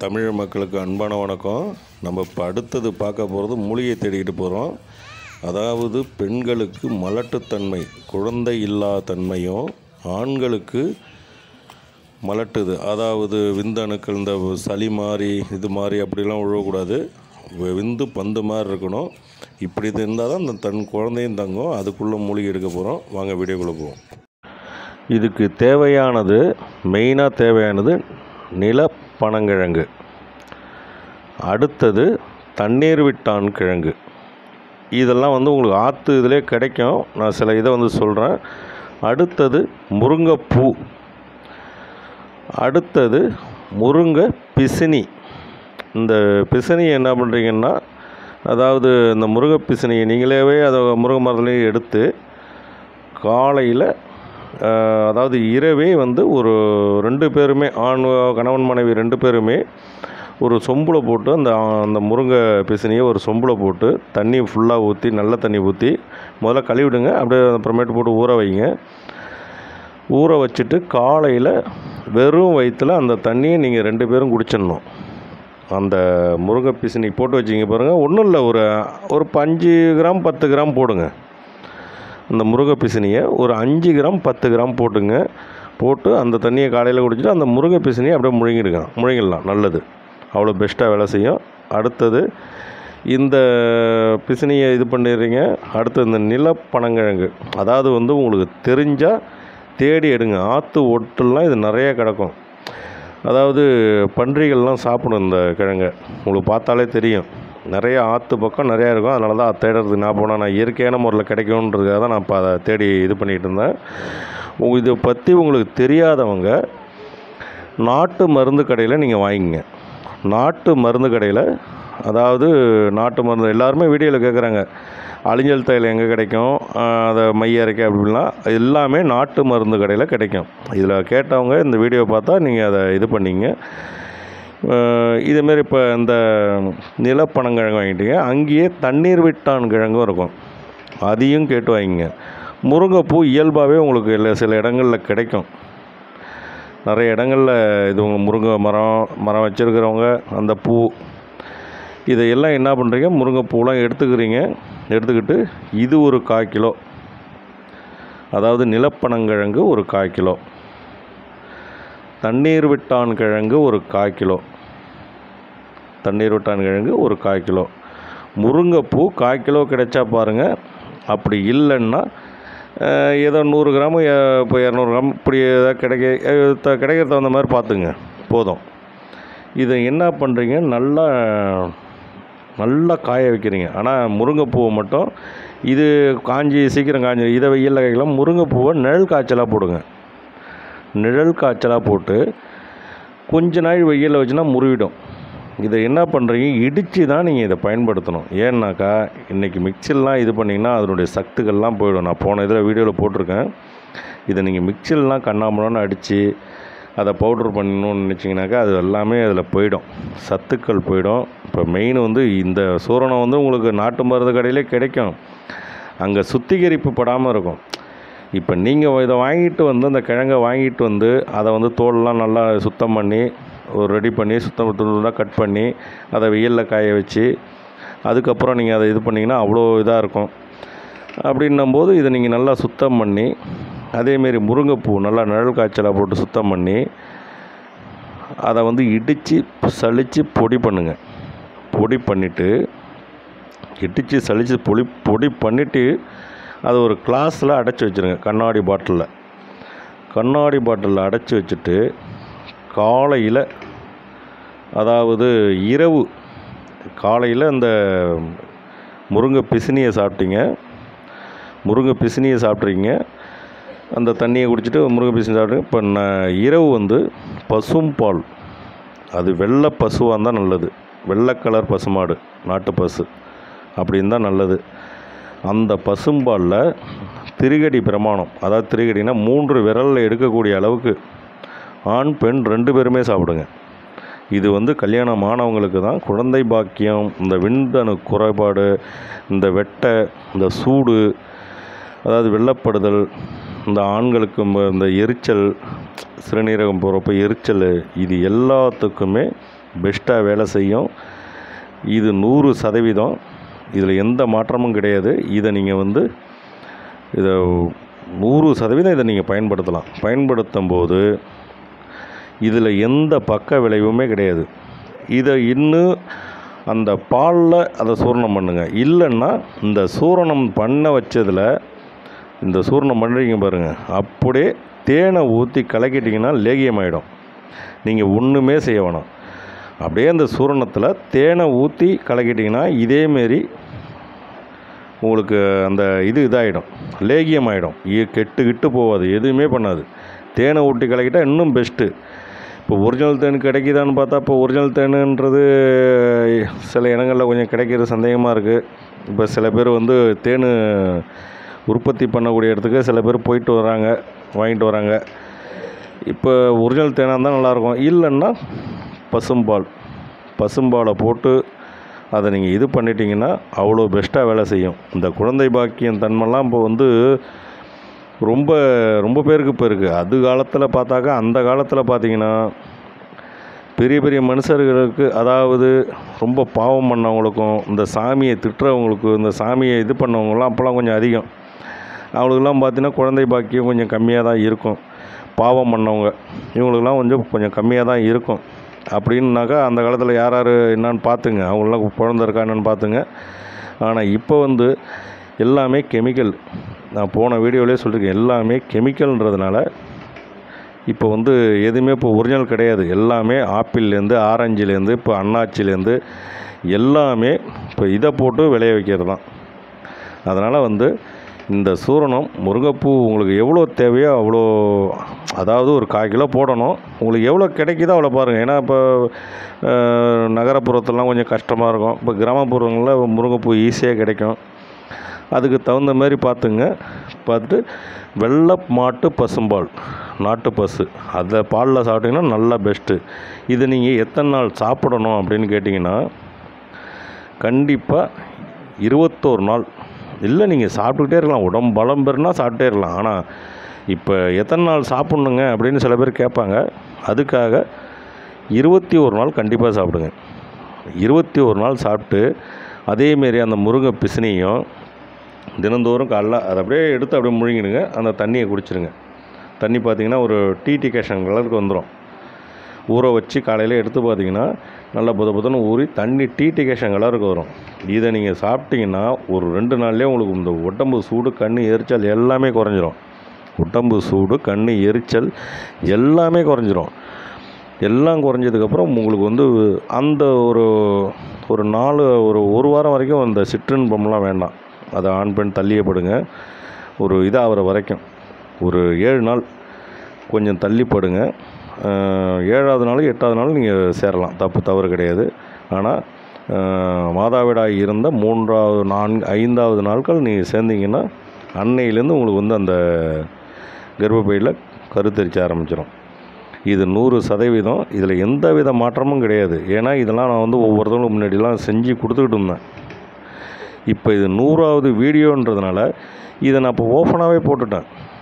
தமிழ் மக்களுக்கு அன்பான வணக்கம் நம்ம இப்போ அடுத்தது பார்க்க போகிறது மூலிகை தேடிக்கிட்டு போகிறோம் அதாவது பெண்களுக்கு மலட்டுத்தன்மை குழந்தை இல்லா தன்மையும் ஆண்களுக்கு மலட்டுது அதாவது விந்தணுக்கள் இந்த சளி மாதிரி இது மாதிரி அப்படிலாம் விழக்கூடாது வி- விந்து பந்து மாதிரி இருக்கணும் இப்படி இருந்தால் தான் இந்த தன் குழந்தையும் தங்கும் அதுக்குள்ளே மூலிகை எடுக்க போகிறோம் வாங்க வீடியோக்குள்ளே போவோம் இதுக்கு தேவையானது மெயினாக தேவையானது நிலப்பனங்கிழங்கு அடுத்தது தண்ணீர் விட்டான் கிழங்கு இதெல்லாம் வந்து உங்களுக்கு ஆற்று இதிலே கிடைக்கும் நான் சில இதை வந்து சொல்கிறேன் அடுத்தது முருங்கைப்பூ அடுத்தது முருங்கை பிசினி இந்த பிசினி என்ன பண்ணுறீங்கன்னா அதாவது இந்த முருங்கை பிசினியை நீங்களேவே அதை முருங்கை மரத்துலேயே எடுத்து காலையில் அதாவது இரவே வந்து ஒரு ரெண்டு பேருமே ஆண் கணவன் மனைவி ரெண்டு பேருமே ஒரு சொம்பில் போட்டு அந்த அந்த முருங்கை பிசினியை ஒரு சொம்பில் போட்டு தண்ணி ஃபுல்லாக ஊற்றி நல்ல தண்ணி ஊற்றி முதல்ல கழுவிடுங்க அப்படியே அப்புறமேட்டு போட்டு ஊற வைங்க ஊற வச்சுட்டு காலையில் வெறும் வயிற்றில் அந்த தண்ணியை நீங்கள் ரெண்டு பேரும் குடிச்சிடணும் அந்த முருங்கை பிசினி போட்டு வச்சிங்க பாருங்கள் ஒன்றும் இல்லை ஒரு ஒரு அஞ்சு கிராம் பத்து கிராம் போடுங்க அந்த முருங்கை பிசினியை ஒரு அஞ்சு கிராம் பத்து கிராம் போட்டுங்க போட்டு அந்த தண்ணியை காலையில் குடிச்சிட்டு அந்த முருங்கை பிசினியை அப்படியே முழுங்கிடுங்க முழுங்கிடலாம் நல்லது அவ்வளோ பெஸ்ட்டாக வேலை செய்யும் அடுத்தது இந்த பிசினியை இது பண்ணிடுறீங்க அடுத்து இந்த நிலப்பனங்கிழங்கு அதாவது வந்து உங்களுக்கு தெரிஞ்சால் தேடி எடுங்க ஆற்று ஒட்டுலாம் இது நிறைய கிடக்கும் அதாவது பன்றிகள்லாம் சாப்பிடும் இந்த கிழங்கை உங்களுக்கு பார்த்தாலே தெரியும் நிறைய ஆற்று பக்கம் நிறையா இருக்கும் அதனால தான் அதை தேடுறதுக்கு நான் போனால் நான் இயற்கையான முறையில் கிடைக்கும்ன்றதுக்காக தான் நான் இப்போ அதை தேடி இது பண்ணிகிட்டு இருந்தேன் உங்க இதை பற்றி உங்களுக்கு தெரியாதவங்க நாட்டு மருந்து கடையில் நீங்கள் வாங்கிங்க நாட்டு மருந்து கடையில் அதாவது நாட்டு மருந்து எல்லாருமே வீடியோவில் கேட்குறாங்க அழிஞ்சல் தைலம் எங்கே கிடைக்கும் ஆஹ் அதை மைய அரைக்க அப்படிலாம் எல்லாமே நாட்டு மருந்து கடையில் கிடைக்கும் இதில் கேட்டவங்க இந்த வீடியோ பார்த்தா நீங்கள் அதை இது பண்ணிங்க ஆஹ் இதேமாரி இப்போ இந்த நிலப்பனங்கிழங்கு வாங்கிட்டீங்க அங்கேயே தண்ணீர் விட்டான் கிழங்கும் இருக்கும் அதையும் கேட்டு வாங்கிங்க முருங்கைப்பூ இயல்பாகவே உங்களுக்கு எல்லா சில இடங்களில் கிடைக்கும் நிறைய இடங்களில் இது உங்க முருங்கை மரம் மரம் வச்சுருக்கிறவங்க அந்த பூ இதையெல்லாம் என்ன பண்ணுறீங்க முருங்கைப்பூலாம் எடுத்துக்கிறீங்க எடுத்துக்கிட்டு இது ஒரு கால் கிலோ அதாவது நிலப்பனங்கிழங்கு ஒரு கால் கிலோ தண்ணீர் விட்டான் கிழங்கு ஒரு கால் கிலோ தண்ணீர் விட்டான் கிழங்கு ஒரு கால் கிலோ முருங்கைப்பூ கால் கிலோ கிடைச்சா பாருங்கள் அப்படி இல்லைன்னா அஹ், ஏதோ நூறு கிராம் அஹ், இப்போ இரநூறு கிராம் இப்படி ஏதாவது கிடைக்க அஹ், த- கிடைக்கிற தகுந்த மாதிரி பார்த்துங்க போதும் இதை என்ன பண்ணுறீங்க நல்லா நல்லா காய வைக்கிறீங்க ஆனால் முருங்கைப்பூவை மட்டும் இது காஞ்சி சீக்கிரம் காஞ்சி இதை வெயிலில் காய்க்கலாம் முருங்கைப்பூவை நிழல் காய்ச்சலாக போடுங்க நிழல் காய்ச்சலாக போட்டு கொஞ்ச நாள் வெயிலில் வச்சுன்னா முறிவிடும் இதை என்ன பண்ணுறீங்க இடித்து தான் நீங்கள் இதை பயன்படுத்தணும் ஏன்னாக்கா இன்றைக்கி மிக்சிலாம் இது பண்ணிங்கன்னா அதனுடைய சத்துக்கள்லாம் போயிடும் நான் போன இதில் வீடியோவில் போட்டிருக்கேன் இதை நீங்கள் மிக்சிலலாம் கண்ணாமூலன்னு அடித்து அதை பவுட்ரு பண்ணணும்னு நினச்சிங்கனாக்கா அது எல்லாமே அதில் போயிடும் சத்துக்கள் போயிடும் இப்போ மெயின் வந்து இந்த சூரணம் வந்து உங்களுக்கு நாட்டு மருந்து கடையிலே கிடைக்கும் அங்கே சுத்திகரிப்பு படாமல் இருக்கும் இப்போ நீங்கள் இதை வாங்கிட்டு வந்து அந்த கிழங்கை வாங்கிட்டு வந்து அதை வந்து தோலெலாம் நல்லா சுத்தம் பண்ணி ஒரு ரெடி பண்ணி சுத்தம் துண்டாக கட் பண்ணி அதை வெயிலில் காய வச்சு அதுக்கப்புறம் நீங்கள் அதை இது பண்ணிங்கன்னா அவ்வளோ இதாக இருக்கும் அப்படின்னும்போது இதை நீங்கள் நல்லா சுத்தம் பண்ணி அதேமாரி முருங்கைப்பூ நல்லா நிழல் காய்ச்சலாக போட்டு சுத்தம் பண்ணி அதை வந்து இடித்து சலித்து பொடி பண்ணுங்க பொடி பண்ணிவிட்டு இடித்து சலித்து பொடி பொடி பண்ணிவிட்டு அதை ஒரு கிளாஸில் அடைச்சி வச்சுருங்க கண்ணாடி பாட்டிலில் கண்ணாடி பாட்டிலில் அடைச்சி வச்சுட்டு காலையில் அதாவது இரவு காலையில் அந்த முருங்கை பிசினியை சாப்பிட்டீங்க முருங்கை பிசினியை சாப்பிட்றீங்க அந்த தண்ணியை குடிச்சிட்டு முருங்கை பிசினி சாப்பிட்டு இப்போ நான் இரவு வந்து பசும்பால் அது வெள்ளை பசுவாக இருந்தால் நல்லது வெள்ளை கலர் பசுமாடு நாட்டு பசு அப்படி இருந்தால் நல்லது அந்த பசும்பாலில் திரிகடி பிரமாணம் அதாவது திரிகடினா மூன்று விரலில் எடுக்கக்கூடிய அளவுக்கு ஆண் பெண் ரெண்டு பேருமே சாப்பிடுங்க இது வந்து கல்யாணம் ஆனவங்களுக்கு தான் குழந்தை பாக்கியம் இந்த விந்தணு குறைபாடு இந்த வெட்டை இந்த சூடு அதாவது வெள்ளப்படுதல் இந்த ஆண்களுக்கு ம- இந்த எரிச்சல் சிறுநீரகம் போகிறப்ப எரிச்சல் இது எல்லாத்துக்குமே பெஸ்ட்டாக வேலை செய்யும் இது நூறு சதவீதம் இதில் எந்த மாற்றமும் கிடையாது இதை நீங்கள் வந்து இதை நூறு சதவீதம் இதை நீங்கள் பயன்படுத்தலாம் பயன்படுத்தும் போது இதில் எந்த பக்க விளைவுமே கிடையாது இதை இன்னும் அந்த பாலில் அதை சூரணம் பண்ணுங்க இல்லைன்னா இந்த சூரணம் பண்ண வச்சதில் இந்த சூரணம் பண்ணுறீங்க பாருங்கள் அப்படியே தேனை ஊற்றி கலக்கிட்டிங்கன்னா லேகியமாயிடும் நீங்கள் ஒன்றுமே செய்ய வேணாம் அப்படியே அந்த சூரணத்தில் தேனை ஊற்றி கலக்கிட்டிங்கன்னா இதேமாரி உங்களுக்கு அந்த இது இதாகிடும் லேகியம் ஆகிடும் கெட்டு கிட்டு போகாது எதுவுமே பண்ணாது தேனை ஊட்டி கலக்கிட்டால் இன்னும் பெஸ்ட்டு இப்போ ஒரிஜினல் தேன் கிடைக்குதான்னு பார்த்தா இப்போ ஒரிஜினல் தேனுன்றது சில இடங்களில் கொஞ்சம் கிடைக்கிறது சந்தேகமாக இருக்குது இப்போ சில பேர் வந்து தேன் உற்பத்தி பண்ணக்கூடிய இடத்துக்கு சில பேர் போயிட்டு வராங்க வாங்கிட்டு வராங்க இப்போ ஒரிஜினல் தேனாக இருந்தால் நல்லாயிருக்கும் இல்லைன்னா பசும்பால் பசும்பாலை போட்டு அதை நீங்கள் இது பண்ணிட்டீங்கன்னா அவ்வளோ பெஸ்ட்டாக வேலை செய்யும் இந்த குழந்தை பாக்கியம் தன்மைலாம் இப்போ வந்து ரொம்ப ரொம்ப பேருக்கு இப்போ இருக்குது அது காலத்தில் பார்த்தாக்கா அந்த காலத்தில் பார்த்தீங்கன்னா பெரிய பெரிய மனுஷர்களுக்கு அதாவது ரொம்ப பாவம் பண்ணவங்களுக்கும் இந்த சாமியை திட்டுறவங்களுக்கு இந்த சாமியை இது பண்ணவங்கலாம் அப்போல்லாம் கொஞ்சம் அதிகம் அவங்களுக்கெல்லாம் பார்த்தீங்கன்னா குழந்தை பாக்கியம் கொஞ்சம் கம்மியாக தான் இருக்கும் பாவம் பண்ணவங்க இவங்களுக்கெல்லாம் கொஞ்சம் கொஞ்சம் கம்மியாக தான் இருக்கும் அப்படின்னாக்கா அந்த காலத்தில் யார் யார் என்னான்னு பார்த்துங்க அவங்களாம் குழந்த இருக்கா என்னன்னு பார்த்துங்க ஆனால் இப்போ வந்து எல்லாமே கெமிக்கல் நான் போன வீடியோவிலே சொல்லியிருக்கேன் எல்லாமே கெமிக்கல்ன்றதுனால இப்போ வந்து எதுவுமே இப்போ ஒரிஜினல் கிடையாது எல்லாமே ஆப்பிள்லேருந்து ஆரஞ்சுலேருந்து இப்போ அன்னாச்சிலேருந்து எல்லாமே இப்போ இதை போட்டு விளைய வைக்கிறது தான் அதனால் வந்து இந்த சூரணம் முருங்கைப்பூ உங்களுக்கு எவ்வளோ தேவையோ அவ்வளோ அதாவது ஒரு கால் கிலோ போடணும் உங்களுக்கு எவ்வளோ கிடைக்குதோ அவ்வளோ பாருங்கள் ஏன்னா இப்போ அஹ், நகரப்புறத்துலலாம் கொஞ்சம் கஷ்டமாக இருக்கும் இப்போ கிராமப்புறங்களில் முருங்கைப்பூ ஈஸியாக கிடைக்கும் அதுக்கு தகுந்த மாதிரி பார்த்துங்க பார்த்துட்டு வெள்ளை மாட்டு பசும்பால் நாட்டு பசு அதை பாலில் சாப்பிட்டிங்கன்னா நல்லா பெஸ்ட்டு இது நீங்கள் எத்தனை நாள் சாப்பிடணும் அப்படின்னு கேட்டிங்கன்னா கண்டிப்பாக இருபத்தோரு நாள் இல்லை நீங்கள் சாப்பிட்டுக்கிட்டே இருக்கலாம் உடம்பு பலம் பெறுனா சாப்பிட்டே இருக்கலாம் ஆனால் இப்போ எத்தனை நாள் சாப்பிட்ணுங்க அப்படின்னு சில பேர் கேட்பாங்க அதுக்காக இருபத்தி ஒரு நாள் கண்டிப்பாக சாப்பிடுங்க இருபத்தி ஒரு நாள் சாப்பிட்டு அதேமாரி அந்த முருங்கை பிசினையும் தினந்தோறும் காலைல அதை அப்படியே எடுத்து அப்படியே முழுங்கிடுங்க அந்த தண்ணியை குடிச்சிருங்க தண்ணி பார்த்தீங்கன்னா ஒரு டீ டிகேஷன் கலருக்கு வந்துடும் ஊற வச்சு காலையில் எடுத்து பார்த்தீங்கன்னா நல்லா புத புதன்னு ஊறி தண்ணி டீ டிகேஷன் கலருக்கு வரும் இதை நீங்கள் சாப்பிட்டீங்கன்னா ஒரு ரெண்டு நாள்லேயே உங்களுக்கு இந்த உடம்பு சூடு கண் எரிச்சல் எல்லாமே குறைஞ்சிரும் உடம்பு சூடு கண் எரிச்சல் எல்லாமே குறைஞ்சிரும் எல்லாம் குறைஞ்சதுக்கப்புறம் உங்களுக்கு வந்து அந்த ஒரு ஒரு நாலு ஒரு ஒரு வாரம் வரைக்கும் அந்த சிற்றின்பம்லாம் வேண்டாம் அதை ஆண் பெண் தள்ளியப்படுங்க ஒரு இதாகிற வரைக்கும் ஒரு ஏழு நாள் கொஞ்சம் தள்ளிப்படுங்க அஹ், ஏழாவது நாள் எட்டாவது நாள் நீங்கள் சேரலாம் தப்பு தவறு கிடையாது ஆனால் அஹ், மாதாவிடாய் இருந்த மூன்றாவது நான்கு ஐந்தாவது நாட்கள் நீங்கள் சேர்ந்தீங்கன்னா அன்னையிலேருந்து உங்களுக்கு வந்து அந்த கர்ப்பப்பையில் கருத்தரிக்க ஆரம்பிச்சிடும் இது நூறு சதவீதம் இதில் எந்த வித மாற்றமும் கிடையாது ஏன்னா இதெல்லாம் நான் வந்து ஒவ்வொருத்தவங்களும் முன்னாடிலாம் செஞ்சு கொடுத்துக்கிட்டு இருந்தேன் இப்போ இது நூறாவது வீடியோன்றதுனால இதை நான் இப்போ ஓப்பனாகவே போட்டுட்டேன்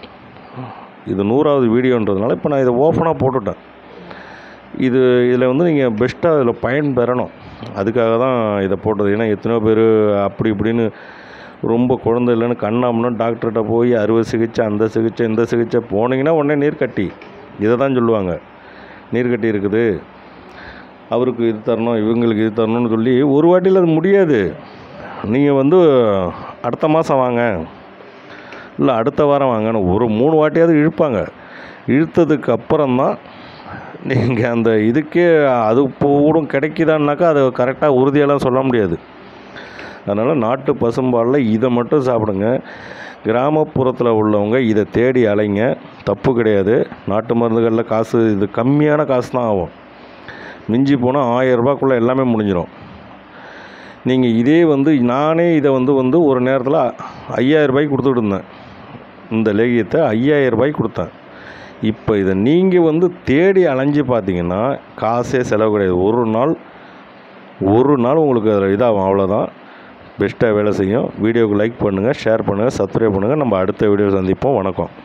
இது நூறாவது வீடியோன்றதுனால இப்போ நான் இதை ஓப்பனாக போட்டுட்டேன் இது இதில் வந்து நீங்கள் பெஸ்ட்டாக இதில் பயன் பெறணும் அதுக்காக தான் இதை போட்டது ஏன்னா எத்தனையோ பேர் அப்படி இப்படின்னு ரொம்ப குழந்தை இல்லைன்னு கண்ணாமனா டாக்டர்கிட்ட போய் அறுவை சிகிச்சை அந்த சிகிச்சை இந்த சிகிச்சை போனீங்கன்னா உடனே நீர்க்கட்டி இதை தான் சொல்லுவாங்க நீர்க்கட்டி இருக்குது அவருக்கு இது தரணும் இவங்களுக்கு இது தரணும்னு சொல்லி ஒரு வாட்டியில் அது முடியாது நீங்கள் வந்து அடுத்த மாதம் வாங்க இல்லை அடுத்த வாரம் வாங்கன்னு ஒரு மூணு வாட்டியாவது இழுப்பாங்க இழுத்ததுக்கு அப்புறம்தான் நீங்கள் அந்த இதுக்கே அது போடும் கிடைக்குதான்னாக்கா அதை கரெக்டாக உறுதியெல்லாம் சொல்ல முடியாது அதனால் நாட்டு பசும்பாலில் இதை மட்டும் சாப்பிடுங்க கிராமப்புறத்தில் உள்ளவங்க இதை தேடி அலைங்க தப்பு கிடையாது நாட்டு மருந்துகளில் காசு இது கம்மியான காசு தான் ஆகும் மிஞ்சி போனால் ஆயரூபாக்குள்ளே எல்லாமே முடிஞ்சிடும் நீங்கள் இதே வந்து நானே இதை வந்து வந்து ஒரு நேரத்தில் ஐயாயிரம் ரூபாய்க்கு கொடுத்துட்டு இருந்தேன் இந்த லேகியத்தை ஐயாயிரம் ரூபாய்க்கு கொடுத்தேன் இப்போ இதை நீங்கள் வந்து தேடி அலைஞ்சு பார்த்தீங்கன்னா காசே செலவு கிடையாது ஒரு நாள் ஒரு நாள் உங்களுக்கு அதில் இதாகும் அவ்வளோதான் பெஸ்ட்டாக வேலை செய்யும் வீடியோவுக்கு லைக் பண்ணுங்கள் ஷேர் பண்ணுங்கள் சப்ஸ்கிரைப் பண்ணுங்கள் நம்ம அடுத்த வீடியோ சந்திப்போம் வணக்கம்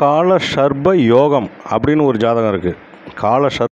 கால சர்ப யோகம் அப்படின்னு ஒரு ஜாதகம் இருக்குது கால சர்ப